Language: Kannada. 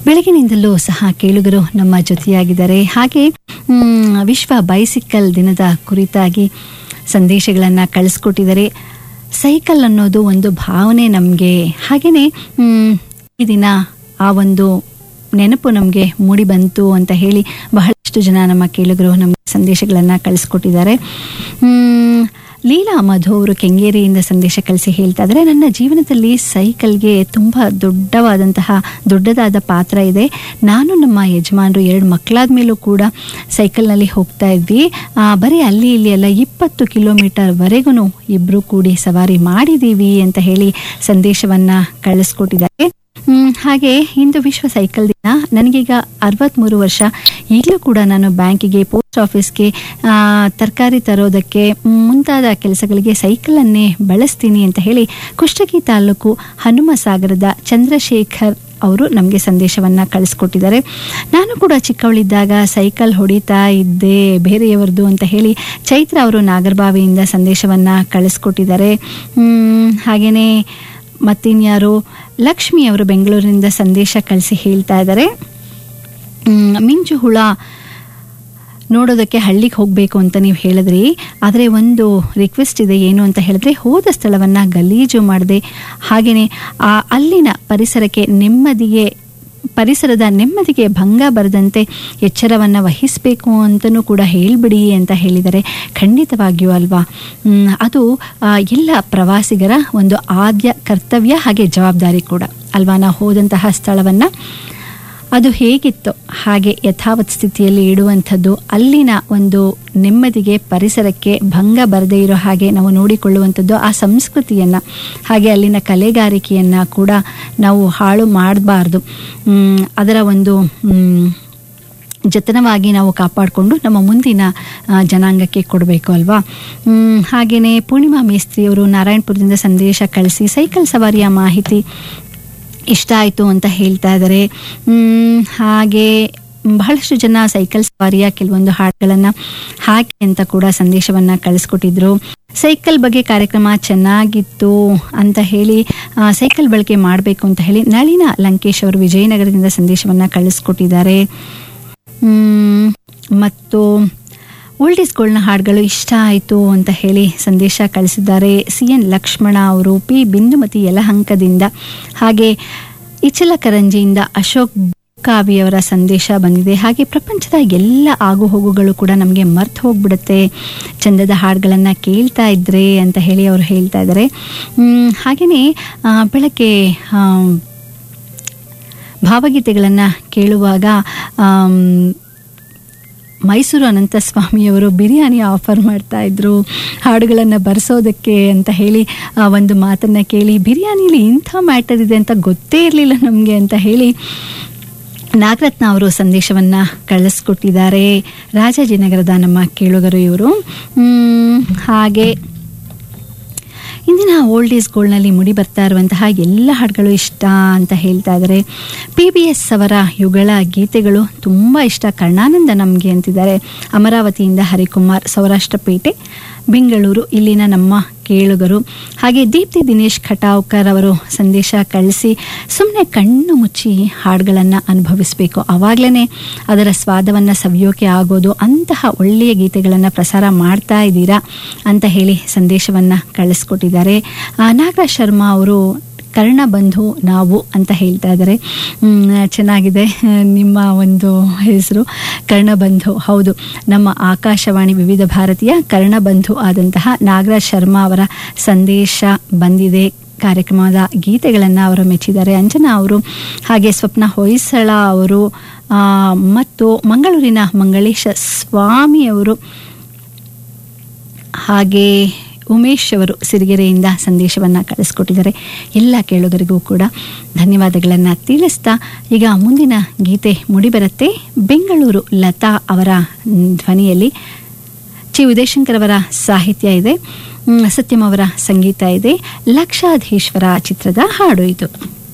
ಬೆಳಗಿನಿಂದಲೂ ಸಹ ಕೇಳುಗರು ನಮ್ಮ ಜೊತೆಯಾಗಿದ್ದಾರೆ ಹಾಗೆ ಮ್, ವಿಶ್ವ ಬೈಸಿಕಲ್ ದಿನದ ಕುರಿತಾಗಿ ಸಂದೇಶಗಳನ್ನು ಕಳಿಸ್ಕೊಟ್ಟಿದ್ದಾರೆ ಸೈಕಲ್ ಅನ್ನೋದು ಒಂದು ಭಾವನೆ ನಮಗೆ ಹಾಗೆಯೇ ಮ್, ಈ ದಿನ ಆ ಒಂದು ನೆನಪು ನಮಗೆ ಮೂಡಿ ಬಂತು ಅಂತ ಹೇಳಿ ಬಹಳಷ್ಟು ಜನ ನಮ್ಮ ಕೇಳುಗರು ನಮಗೆ ಸಂದೇಶಗಳನ್ನು ಕಳಿಸ್ಕೊಟ್ಟಿದ್ದಾರೆ ಮ್, ಲೀಲಾ ಮಧು ಅವರು ಕೆಂಗೇರಿಯಿಂದ ಸಂದೇಶ ಕಳಿಸಿ ಹೇಳ್ತಾ ಇದ್ದಾರೆ ನನ್ನ ಜೀವನದಲ್ಲಿ ಸೈಕಲ್ಗೆ ತುಂಬ ದೊಡ್ಡವಾದಂತಹ ದೊಡ್ಡದಾದ ಪಾತ್ರ ಇದೆ ನಾನು ನಮ್ಮ ಯಜಮಾನರು ಎರಡು ಮಕ್ಕಳಾದ ಮೇಲೂ ಕೂಡ ಸೈಕಲ್ನಲ್ಲಿ ಹೋಗ್ತಾ ಇದ್ವಿ ಆ, ಬರೀ ಅಲ್ಲಿ ಇಲ್ಲಿ ಎಲ್ಲ ಇಪ್ಪತ್ತು ಕಿಲೋಮೀಟರ್ವರೆಗೂ ಇಬ್ಬರು ಕೂಡಿ ಸವಾರಿ ಮಾಡಿದ್ದೀವಿ ಅಂತ ಹೇಳಿ ಸಂದೇಶವನ್ನು ಕಳಿಸ್ಕೊಟ್ಟಿದ್ದಾರೆ ಹ್ಮ್, ಹಾಗೆ ಇಂದು ವಿಶ್ವ ಸೈಕಲ್ ದಿನ ನನಗೀಗ ಅರವತ್ತ್ಮೂರು ವರ್ಷ ಈಗಲೂ ಕೂಡ ನಾನು ಬ್ಯಾಂಕಿಗೆ ಪೋಸ್ಟ್ ಆಫೀಸ್ಗೆ ತರಕಾರಿ ತರೋದಕ್ಕೆ ಮುಂತಾದ ಕೆಲಸಗಳಿಗೆ ಸೈಕಲನ್ನೇ ಬಳಸ್ತೀನಿ ಅಂತ ಹೇಳಿ ಕುಷ್ಟಗಿ ತಾಲೂಕು ಹನುಮಸಾಗರದ ಚಂದ್ರಶೇಖರ್ ಅವರು ನಮಗೆ ಸಂದೇಶವನ್ನು ಕಳಿಸ್ಕೊಟ್ಟಿದ್ದಾರೆ ನಾನು ಕೂಡ ಚಿಕ್ಕವಳಿದ್ದಾಗ ಸೈಕಲ್ ಹೊಡಿತಾ ಇದ್ದೆ ಬೇರೆಯವರದು ಅಂತ ಹೇಳಿ ಚೈತ್ರ ಅವರು ನಾಗರಬಾವಿಯಿಂದ ಸಂದೇಶವನ್ನು ಕಳಿಸ್ಕೊಟ್ಟಿದ್ದಾರೆ ಹ್ಮ್, ಹಾಗೇನೇ ಮತ್ತಿನ್ಯಾರು ಲಕ್ಷ್ಮಿ ಅವರು ಬೆಂಗಳೂರಿನಿಂದ ಸಂದೇಶ ಕಳಿಸಿ ಹೇಳ್ತಾ ಇದ್ದಾರೆ ಮ್, ಮಿಂಚು ಹುಳ ನೋಡೋದಕ್ಕೆ ಹಳ್ಳಿಗೆ ಹೋಗಬೇಕು ಅಂತ ನೀವು ಹೇಳಿದ್ರಿ ಆದರೆ ಒಂದು ರಿಕ್ವೆಸ್ಟ್ ಇದೆ ಏನು ಅಂತ ಹೇಳಿದ್ರೆ ಹೋದ ಸ್ಥಳವನ್ನು ಗಲೀಜು ಮಾಡದೆ ಹಾಗೆಯೇ ಆ ಅಲ್ಲಿನ ಪರಿಸರಕ್ಕೆ ನೆಮ್ಮದಿಗೆ ಪರಿಸರದ ನೆಮ್ಮದಿಗೆ ಭಂಗ ಬರದಂತೆ ಎಚ್ಚರವನ್ನು ವಹಿಸಬೇಕು ಅಂತಲೂ ಕೂಡ ಹೇಳಿಬಿಡಿ ಅಂತ ಹೇಳಿದರೆ ಖಂಡಿತವಾಗಿಯೂ ಅಲ್ವಾ ಮ್, ಅದು ಆ, ಎಲ್ಲ ಪ್ರವಾಸಿಗರ ಒಂದು ಆದ್ಯ ಕರ್ತವ್ಯ ಹಾಗೆ ಜವಾಬ್ದಾರಿ ಕೂಡ ಅಲ್ವಾ ನಾವು ಹೋದಂತಹ ಸ್ಥಳವನ್ನು ಅದು ಹೇಗಿತ್ತು ಹಾಗೆ ಯಥಾವತ್ ಸ್ಥಿತಿಯಲ್ಲಿ ಇಡುವಂಥದ್ದು ಅಲ್ಲಿನ ಒಂದು ನೆಮ್ಮದಿಗೆ ಪರಿಸರಕ್ಕೆ ಭಂಗ ಬರದೇ ಇರೋ ಹಾಗೆ ನಾವು ನೋಡಿಕೊಳ್ಳುವಂಥದ್ದು ಆ ಸಂಸ್ಕೃತಿಯನ್ನು ಹಾಗೆ ಅಲ್ಲಿನ ಕಲೆಗಾರಿಕೆಯನ್ನು ಕೂಡ ನಾವು ಹಾಳು ಮಾಡಬಾರ್ದು ಅದರ ಒಂದು ಮ್, ಜತನವಾಗಿ ನಾವು ಕಾಪಾಡಿಕೊಂಡು ನಮ್ಮ ಮುಂದಿನ ಆ, ಜನಾಂಗಕ್ಕೆ ಕೊಡಬೇಕು ಅಲ್ವಾ ಮ್, ಹಾಗೆಯೇ ಪೂರ್ಣಿಮಾ ಮೇಸ್ತ್ರಿಯವರು ನಾರಾಯಣಪುರದಿಂದ ಸಂದೇಶ ಕಳಿಸಿ ಸೈಕಲ್ ಸವಾರಿಯ ಮಾಹಿತಿ ಇಷ್ಟ ಆಯಿತು ಅಂತ ಹೇಳ್ತಾ ಇದ್ದಾರೆ ಮ್, ಹಾಗೆ ಬಹಳಷ್ಟು ಜನ ಸೈಕಲ್ ಸವಾರಿಯ ಕೆಲವೊಂದು ಹಾಡುಗಳನ್ನು ಹಾಕಿ ಅಂತ ಕೂಡ ಸಂದೇಶವನ್ನು ಕಳಿಸ್ಕೊಟ್ಟಿದ್ರು ಸೈಕಲ್ ಬಗ್ಗೆ ಕಾರ್ಯಕ್ರಮ ಚೆನ್ನಾಗಿತ್ತು ಅಂತ ಹೇಳಿ ಆ, ಸೈಕಲ್ ಬಳಕೆ ಮಾಡಬೇಕು ಅಂತ ಹೇಳಿ ನಳಿನ ಲಂಕೇಶ್ ಅವರು ವಿಜಯನಗರದಿಂದ ಸಂದೇಶವನ್ನು ಕಳಿಸ್ಕೊಟ್ಟಿದ್ದಾರೆ ಮ್, ಮತ್ತು ಓಲ್ಡೇಸ್ಗಳನ್ನ ಹಾಡುಗಳು ಇಷ್ಟ ಆಯಿತು ಅಂತ ಹೇಳಿ ಸಂದೇಶ ಕಳಿಸಿದ್ದಾರೆ ಸಿ ಎನ್ ಲಕ್ಷ್ಮಣ ಅವರು ಪಿ ಬಿಂದುಮತಿ ಯಲಹಂಕದಿಂದ ಹಾಗೆ ಇಚಲಕರಂಜಿಯಿಂದ ಅಶೋಕ್ ಕಾವಿಯವರ ಸಂದೇಶ ಬಂದಿದೆ ಹಾಗೆ ಪ್ರಪಂಚದ ಎಲ್ಲ ಆಗು ಹೋಗುಗಳು ಕೂಡ ನಮಗೆ ಮರ್ತು ಹೋಗ್ಬಿಡುತ್ತೆ ಚಂದದ ಹಾಡುಗಳನ್ನು ಕೇಳ್ತಾ ಇದ್ರೆ ಅಂತ ಹೇಳಿ ಅವರು ಹೇಳ್ತಾ ಇದ್ದಾರೆ ಮ್, ಹಾಗೆಯೇ ಆ, ಬೆಳಗ್ಗೆ ಆ, ಭಾವಗೀತೆಗಳನ್ನು ಕೇಳುವಾಗ ಆಮ್, ಮೈಸೂರು ಅನಂತ ಸ್ವಾಮಿಯವರು ಬಿರಿಯಾನಿ ಆಫರ್ ಮಾಡ್ತಾ ಇದ್ರು ಹಾಡುಗಳನ್ನು ಬರೆಸೋದಕ್ಕೆ ಅಂತ ಹೇಳಿ ಆ ಒಂದು ಮಾತನ್ನು ಕೇಳಿ ಬಿರಿಯಾನಿಲಿ ಇಂಥ ಮ್ಯಾಟರ್ ಇದೆ ಅಂತ ಗೊತ್ತೇ ಇರಲಿಲ್ಲ ನಮಗೆ ಅಂತ ಹೇಳಿ ನಾಗರತ್ನ ಅವರು ಸಂದೇಶವನ್ನು ಕಳಿಸ್ಕೊಟ್ಟಿದ್ದಾರೆ ರಾಜಾಜಿನಗರದ ನಮ್ಮ ಕೇಳುಗರು ಇವರು ಮ್, ಹಾಗೆ ಇಂದಿನ ಓಲ್ಡ್ ಈಸ್ ಗೋಲ್ಡ್ನಲ್ಲಿ ಮುಡಿ ಬರ್ತಾ ಇರುವಂತಹ ಎಲ್ಲ ಹಾಡುಗಳು ಇಷ್ಟ ಅಂತ ಹೇಳ್ತಾ ಇದ್ದಾರೆ ಪಿ ಬಿ ಎಸ್ ಅವರ ಯುಗಳ ಗೀತೆಗಳು ತುಂಬ ಇಷ್ಟ ಕರ್ಣಾನಂದ ನಮಗೆ ಅಂತಿದ್ದಾರೆ ಅಮರಾವತಿಯಿಂದ ಹರಿಕುಮಾರ್ ಸೌರಾಷ್ಟ್ರಪೇಟೆ ಬೆಂಗಳೂರು ಇಲ್ಲಿನ ನಮ್ಮ ಕೇಳುಗರು ಹಾಗೆ ದೀಪ್ತಿ ದಿನೇಶ್ ಖಟಾವ್ಕರ್ ಅವರು ಸಂದೇಶ ಕಳಿಸಿ ಸುಮ್ಮನೆ ಕಣ್ಣು ಮುಚ್ಚಿ ಹಾಡುಗಳನ್ನು ಅನುಭವಿಸಬೇಕು ಆವಾಗಲೇ ಅದರ ಸ್ವಾದವನ್ನು ಸವಿಯೋಕೆ ಆಗೋದು ಅಂತಹ ಒಳ್ಳೆಯ ಗೀತೆಗಳನ್ನು ಪ್ರಸಾರ ಮಾಡ್ತಾ ಇದ್ದೀರಾ ಅಂತ ಹೇಳಿ ಸಂದೇಶವನ್ನು ಕಳಿಸ್ಕೊಟ್ಟಿದ್ದಾರೆ ಆ, ನಾಗರಾಜ್ ಶರ್ಮಾ ಅವರು ಕರ್ಣ ಬಂಧು ನಾವು ಅಂತ ಹೇಳ್ತಾ ಇದ್ದಾರೆ ಮ್, ಚೆನ್ನಾಗಿದೆ ನಿಮ್ಮ ಒಂದು ಹೆಸರು ಕರ್ಣಬಂಧು ಹೌದು ನಮ್ಮ ಆಕಾಶವಾಣಿ ವಿವಿಧ ಭಾರತೀಯ ಕರ್ಣಬಂಧು ಆದಂತಹ ನಾಗರಾಜ್ ಶರ್ಮಾ ಅವರ ಸಂದೇಶ ಬಂದಿದೆ ಕಾರ್ಯಕ್ರಮದ ಗೀತೆಗಳನ್ನು ಅವರು ಮೆಚ್ಚಿದ್ದಾರೆ ಅಂಜನಾ ಅವರು ಹಾಗೆ ಸ್ವಪ್ನ ಹೊಯ್ಸಳ ಅವರು ಆ, ಮತ್ತು ಮಂಗಳೂರಿನ ಮಂಗಳೇಶ ಸ್ವಾಮಿ ಅವರು ಹಾಗೆ ಉಮೇಶ್ ಅವರು ಸಿರಿಗೆರೆಯಿಂದ ಸಂದೇಶವನ್ನು ಕಳಿಸ್ಕೊಟ್ಟಿದ್ದಾರೆ ಎಲ್ಲ ಕೇಳುಗರಿಗೂ ಕೂಡ ಧನ್ಯವಾದಗಳನ್ನು ತಿಳಿಸ್ತಾ ಈಗ ಮುಂದಿನ ಗೀತೆ ಮುಡಿಬರುತ್ತೆ ಬೆಂಗಳೂರು ಲತಾ ಅವರ ಧ್ವನಿಯಲ್ಲಿ ಚಿ ಉದಯಶಂಕರ್ ಅವರ ಸಾಹಿತ್ಯ ಇದೆ ಮ್, ಸತ್ಯಂ ಅವರ ಸಂಗೀತ ಇದೆ ಲಕ್ಷಾಧೀಶ್ವರ ಚಿತ್ರದ ಹಾಡು ಇದು